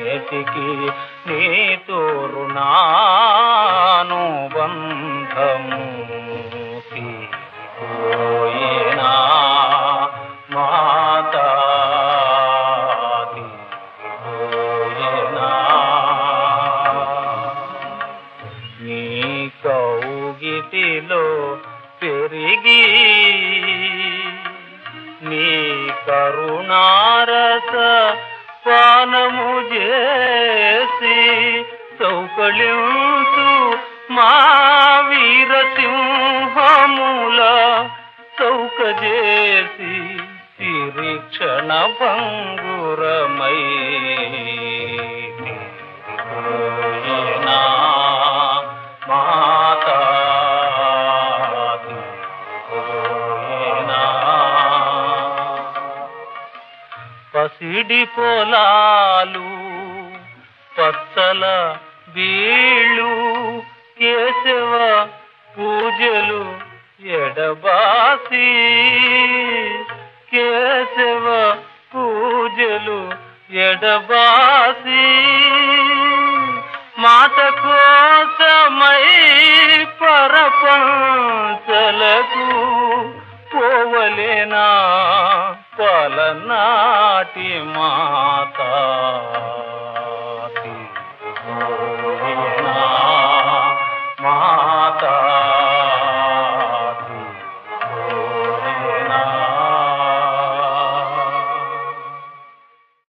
నేటికి నీతో రుణాను బంధము తీరిపోయేనా మాతా తీరిపోయేనా నీ కౌగిటిలో పెరిగి నీ కరుణారస పానము చేసి సౌకళ్యంతు మా వీరసింహముల చౌక చేసి తిరిక్షణ భంగురమై తీరిపోయేనా మాతా తీరిపోయేనా పసిడి పొలాలు పచ్చల బీళ్ళు కేశవ పూజలు ఎడబాసి కేశవ పూజలు ఎడబాసి మాట కోసమై పరపంచలకు పోవలేనా పలనాటి మాతా